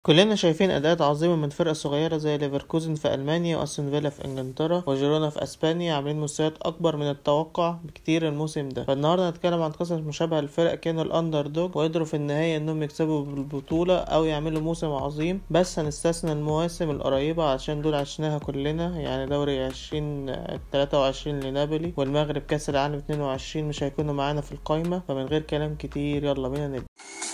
كلنا شايفين أداءات عظيمة من فرق صغيرة زي ليفركوزن في ألمانيا وأستون فيلا في إنجلترا وجيرونا في أسبانيا عاملين مستويات أكبر من التوقع بكتير الموسم ده فالنهاردة هنتكلم عن قصص مشابهة لفرق كانوا الأندر دوج وقدروا في النهاية إنهم يكسبوا بالبطولة أو يعملوا موسم عظيم بس هنستثنى المواسم القريبة عشان دول عشناها كلنا يعني دوري عشرين تلاتة وعشرين لنابولي والمغرب كأس العالم اتنين وعشرين مش هيكونوا معانا في القايمة فمن غير كلام كتير يلا بينا نبدأ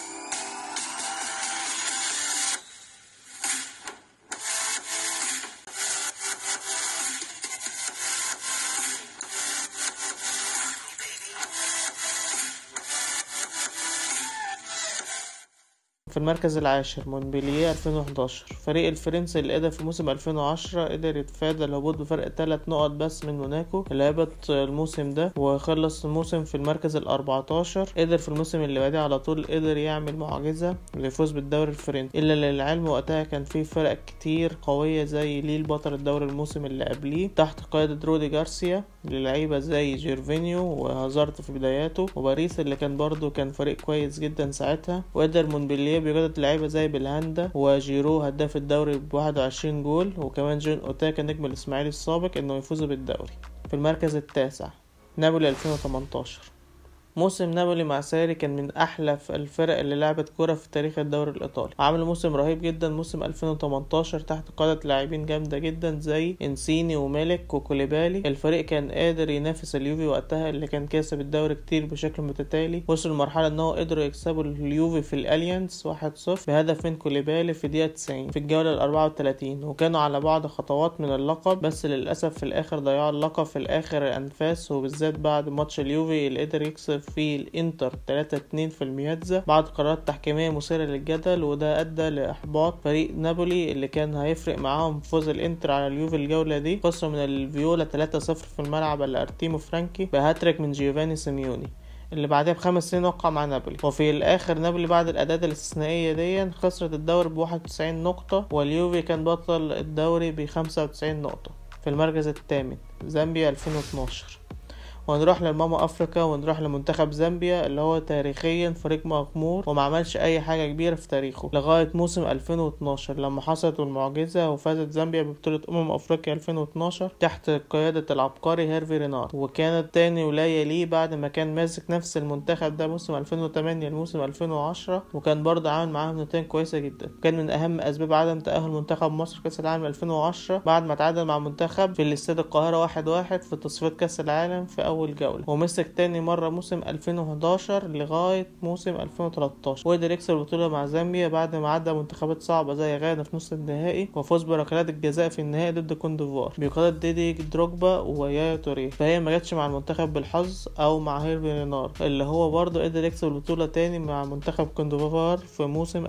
في المركز العاشر مونبلييه 2011 فريق الفرنسي اللي قدر في موسم 2010 قدر يتفادى الهبوط بفرق 3 نقط بس من موناكو اللي هبط الموسم ده وخلص الموسم في المركز ال 14 قدر في الموسم اللي بعديه على طول قدر يعمل معجزة ليفوز بالدوري الفرنسي إلا للعلم وقتها كان في فرق كتير قوية زي ليل بطل الدوري الموسم اللي قبليه تحت قيادة رودي جارسيا للعيبة زي جيرفينيو وهازارد في بداياته وباريس اللي كان برضو كان فريق كويس جدا ساعتها وقدر مونبلييه بقيادة لعيبة زي بلهاندا وجيرو هداف الدوري بواحد وعشرين جول وكمان جون أوتاكا نجم الإسماعيلي السابق إنه يفوزوا بالدوري في المركز التاسع نابولي 2018 موسم نابولي مع ساري كان من احلى الفرق اللي لعبت كرة في تاريخ الدوري الايطالي عملوا موسم رهيب جدا موسم 2018 تحت قادة لاعبين جامدة جدا زي انسيني ومالك وكوليبالي الفريق كان قادر ينافس اليوفي وقتها اللي كان كاسب الدوري كتير بشكل متتالي وصلوا لمرحلة ان هو قدروا يكسبوا اليوفي في الاليانز 1-0 بهدف من كوليبالي في دقيقة 90 في الجولة ال 34 وكانوا على بعض خطوات من اللقب بس للاسف في الاخر ضيعوا اللقب في الاخر انفاس وبالذات بعد ماتش اليوفي اللي قدر يكسب في الانتر 3 2 في المياتزا بعد قرارات تحكيميه مثيره للجدل وده ادى لاحباط فريق نابولي اللي كان هيفرق معاهم فوز الانتر على اليوفي الجوله دي خسروا من الفيولا 3 0 في الملعب اللي ارتيمو فرانكي بهاتريك من جيوفاني سيميوني اللي بعدها بخمس سنين وقع مع نابولي وفي الاخر نابولي بعد الاداء الاستثنائيه دي خسرت الدوري ب 91 نقطه واليوفي كان بطل الدوري ب 95 نقطه في المركز الثامن زامبيا 2012 ونروح للماما افريكا ونروح لمنتخب زامبيا اللي هو تاريخيا فريق مغمور وما عملش اي حاجه كبيره في تاريخه لغايه موسم 2012 لما حصلت المعجزه وفازت زامبيا ببطوله امم افريقيا 2012 تحت قياده العبقري هيرفي رينار وكانت تاني ولايه ليه بعد ما كان ماسك نفس المنتخب ده موسم 2008 لموسم 2010 وكان برضه عامل معاهم نتائج كويسه جدا كان من اهم اسباب عدم تاهل منتخب مصر كاس العالم 2010 بعد ما تعادل مع منتخب في الاستاد القاهره 1-1 في تصفيات كاس العالم في اول أول جولة ومسك تاني مرة موسم 2011 لغاية موسم 2013 وقدر يكسب البطولة مع زامبيا بعد ما عدى منتخبات صعبة زي غانا في نص النهائي وفوز بركلات الجزاء في النهائي ضد كوندوفوار بقيادة ديدي دروجبا ويايا توريه فهي ما جاتش مع المنتخب بالحظ أو مع هيرفي رينار اللي هو برضه قدر يكسب البطولة تاني مع منتخب كوندوفوار في موسم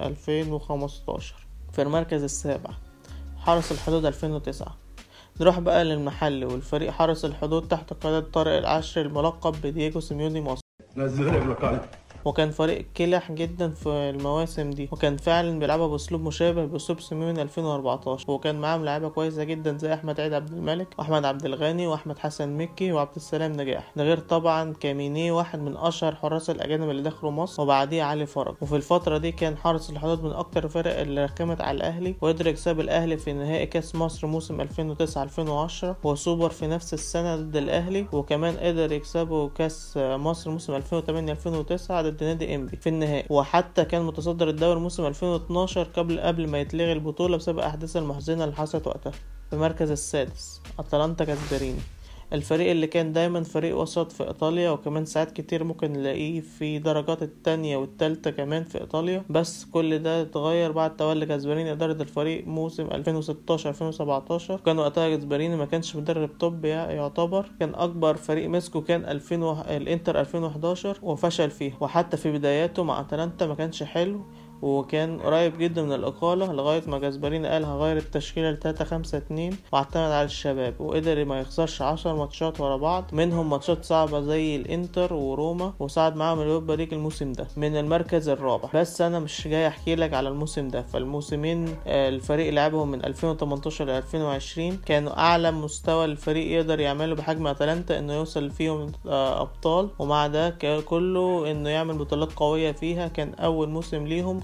2015 في المركز السابع حرس الحدود 2009 نروح بقى للمحل والفريق حرس الحدود تحت قيادة طارق العشر الملقب بدييجو سيميوني مصر وكان فريق كلح جدا في المواسم دي وكان فعلا بيلعبها باسلوب مشابه باسلوب سيميوني 2014 وكان معاهم لعيبه كويسه جدا زي احمد عيد عبد الملك واحمد عبد الغني واحمد حسن مكي وعبد السلام نجاح ده غير طبعا كاميني واحد من اشهر حراس الاجانب اللي دخلوا مصر وبعديه علي فرج وفي الفتره دي كان حارس الحدود من اكتر الفرق اللي رخمت على الاهلي وقدر يكسب الاهلي في نهائي كاس مصر موسم 2009 2010 وسوبر في نفس السنه ضد الاهلي وكمان قدر يكسبوا كاس مصر موسم 2008 2009 ضد نادي انبي في النهائي وحتى كان متصدر الدوري موسم 2012 قبل قبل ما يتلغي البطوله بسبب الاحداث المحزنه اللي حصلت وقتها في المركز السادس اتلانتا كاسبريني الفريق اللي كان دايما فريق وسط في ايطاليا وكمان ساعات كتير ممكن نلاقيه في درجات التانية والتالتة كمان في ايطاليا بس كل ده اتغير بعد تولي جاسبريني ادارة الفريق موسم 2016 2017 كان وقتها جاسبريني ما كانش مدرب توب يعتبر كان اكبر فريق مسكه كان 2000 و... الانتر 2011 وفشل فيه وحتى في بداياته مع اتلانتا ما كانش حلو وكان قريب جدا من الإقالة لغاية ما جاسبريني قال هغير التشكيلة لتلاتة خمسة اتنين واعتمد على الشباب وقدر ما يخسرش عشر ماتشات ورا بعض منهم ماتشات صعبة زي الإنتر وروما وصعد معاهم اليوروبا ليج الموسم ده من المركز الرابع بس أنا مش جاي أحكي لك على الموسم ده فالموسمين الفريق لعبهم من 2018 ل 2020 كانوا أعلى مستوى الفريق يقدر يعمله بحجم أتلانتا إنه يوصل فيهم أبطال ومع ده كله إنه يعمل بطولات قوية فيها كان أول موسم ليهم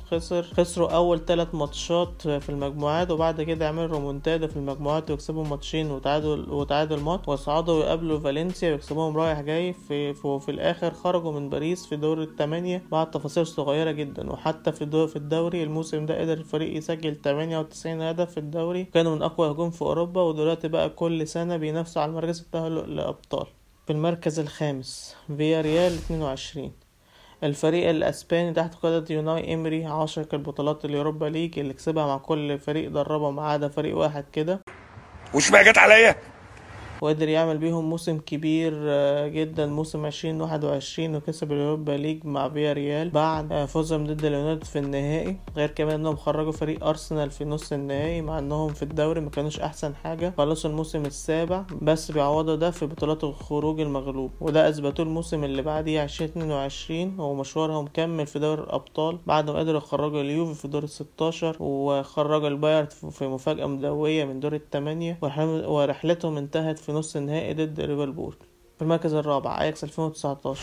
خسر خسروا اول ثلاث ماتشات في المجموعات وبعد كده عملوا رومونتادا في المجموعات ويكسبوا ماتشين وتعادل وتعادل ماتش وصعدوا ويقابلوا فالنسيا ويكسبوهم رايح جاي في في, في الاخر خرجوا من باريس في دور الثمانية بعد تفاصيل صغيرة جدا وحتى في دور في الدوري الموسم ده قدر الفريق يسجل 98 هدف في الدوري كانوا من اقوى هجوم في اوروبا ودلوقتي بقى كل سنة بينافسوا على المركز التأهل للابطال في المركز الخامس فيا ريال 22 الفريق الاسباني تحت قيادة يوناي امري عاشق البطولات اليوروبا ليج اللي كسبها مع كل فريق دربه ما عدا فريق واحد كده وش ما جت عليا وقدر يعمل بيهم موسم كبير آه، جدا موسم عشرين واحد وعشرين وكسب اليوروبا ليج مع فيا ريال بعد آه، فوزهم ضد اليونايتد في النهائي غير كمان انهم خرجوا فريق ارسنال في نص النهائي مع انهم في الدوري ما كانوش احسن حاجة خلصوا الموسم السابع بس بيعوضوا ده في بطولات الخروج المغلوب وده اثبتوه الموسم اللي بعديه عشرين اتنين وعشرين ومشوارهم كمل في دوري الابطال بعد ما قدروا يخرجوا اليوفي في دور الستاشر وخرجوا البايرن في مفاجأة مدوية من دور الثمانية ورحل- ورحلتهم انتهت في نص النهائي ضد ليفربول في المركز الرابع اياكس 2019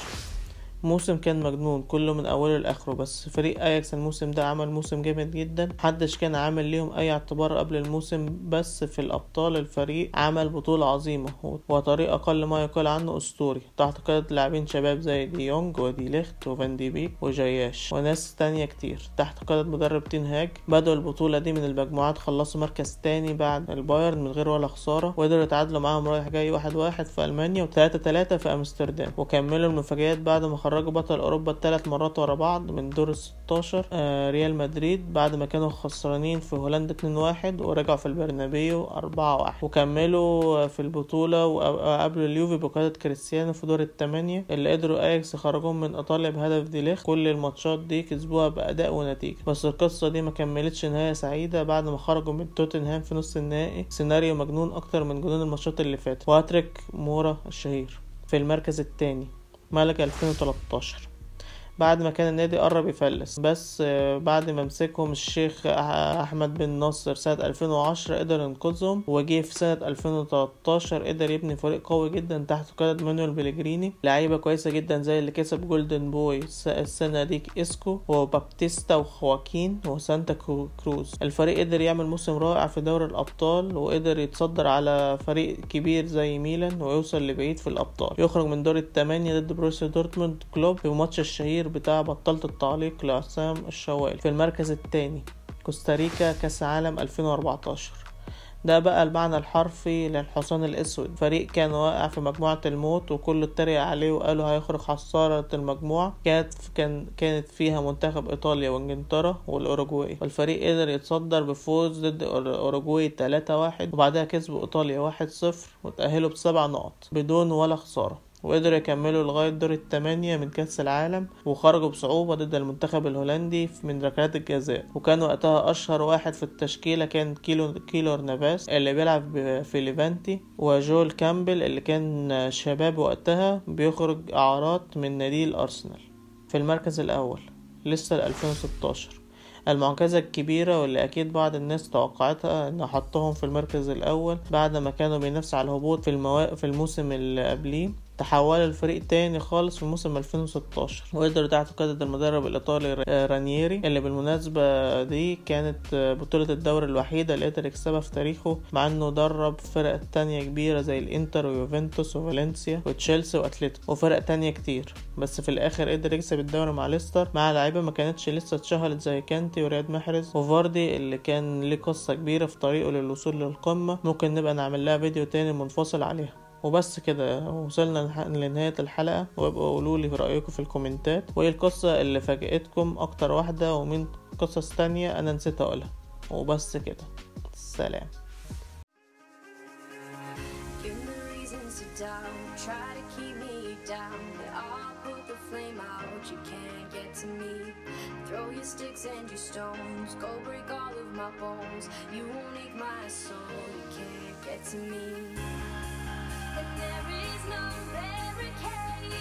موسم كان مجنون كله من اوله لاخره بس فريق اياكس الموسم ده عمل موسم جامد جدا محدش كان عامل ليهم اي اعتبار قبل الموسم بس في الابطال الفريق عمل بطولة عظيمة وطريق اقل ما يقال عنه اسطوري تحت قيادة لاعبين شباب زي دي يونج ودي ليخت وفان دي بيك وجياش وناس تانية كتير تحت قيادة مدرب تين هاج بدأوا البطولة دي من المجموعات خلصوا مركز تاني بعد البايرن من غير ولا خسارة وقدروا يتعادلوا معاهم رايح جاي واحد واحد في ألمانيا وتلاتة تلاتة في أمستردام وكملوا المفاجآت بعد ما خرجوا بطل أوروبا الثلاث مرات ورا بعض من دور الستاشر آه ريال مدريد بعد ما كانوا خسرانين في هولندا 2-1 ورجعوا في البرنابيو 4-1 وكملوا في البطولة وقابلوا اليوفي بقيادة كريستيانو في دور الثمانية اللي قدروا اياكس يخرجوهم من ايطاليا بهدف ديليخ كل الماتشات دي كسبوها بأداء ونتيجة بس القصة دي ما كملتش نهاية سعيدة بعد ما خرجوا من توتنهام في نص النهائي سيناريو مجنون أكتر من جنون الماتشات اللي فاتت وهاتريك مورا الشهير في المركز الثاني ملك 2013 بعد ما كان النادي قرب يفلس بس آه، بعد ما مسكهم الشيخ أح- احمد بن ناصر سنة 2010 قدر ينقذهم وجه في سنة 2013 قدر يبني فريق قوي جدا تحت قيادة مانويل بيليجريني لعيبة كويسة جدا زي اللي كسب جولدن بوي الس- السنة دي اسكو وبابتيستا وخواكين وسانتا كرو- كروز الفريق قدر يعمل موسم رائع في دوري الابطال وقدر يتصدر على فريق كبير زي ميلان ويوصل لبعيد في الابطال يخرج من دور الثمانية ضد بروسيا دورتموند كلوب في ماتش الشهير بتاع بطلت التعليق لعصام الشوالي في المركز الثاني كوستاريكا كاس عالم 2014 ده بقى المعنى الحرفي للحصان الاسود فريق كان واقع في مجموعة الموت وكله اتريق عليه وقالوا هيخرج خسارة المجموعة كانت كان كانت فيها منتخب ايطاليا وانجلترا والاوروجواي والفريق قدر يتصدر بفوز ضد الأور- اوروجواي 3-1 وبعدها كسبوا ايطاليا 1-0 وتأهلوا بسبع نقط بدون ولا خسارة وقدروا يكملوا لغاية دور الثمانية من كأس العالم وخرجوا بصعوبة ضد المنتخب الهولندي من ركلات الجزاء وكان وقتها أشهر واحد في التشكيلة كان كيلو كيلور نافاس اللي بيلعب ب- في ليفانتي وجول كامبل اللي كان شباب وقتها بيخرج إعارات من نادي الأرسنال في المركز الأول لسه 2016 المعجزة الكبيرة واللي أكيد بعض الناس توقعتها إنه حطهم في المركز الأول بعد ما كانوا بينافسوا على الهبوط في, الموا... في الموسم اللي قبليه تحولوا لفريق تاني خالص في موسم 2016 وقدروا تحت قيادة المدرب الإيطالي ر- رانييري اللي بالمناسبة دي كانت بطولة الدوري الوحيدة اللي قدر يكسبها في تاريخه مع إنه درب فرق تانية كبيرة زي الإنتر ويوفنتوس وفالنسيا وتشيلسي وأتلتيكو وفرق تانية كتير بس في الآخر قدر يكسب الدوري مع ليستر مع لعيبة ما كانتش لسه اتشهرت زي كانتي ورياض محرز وفاردي اللي كان ليه قصة كبيرة في طريقه للوصول للقمة ممكن نبقى نعمل لها فيديو تاني منفصل عليها وبس كده وصلنا لح- لنهاية الحلقة وابقوا قولوا لي رأيكم في الكومنتات وايه القصة اللي فاجأتكم اكتر واحدة ومين قصص تانية انا نسيت اقولها وبس كده سلام Give me reasons to doubt, try to keep me down. But I'll put the flame out, you can't get to me. Throw your sticks and your stones, go break all of my bones. You won't ache my soul, you can't get to me. And there is no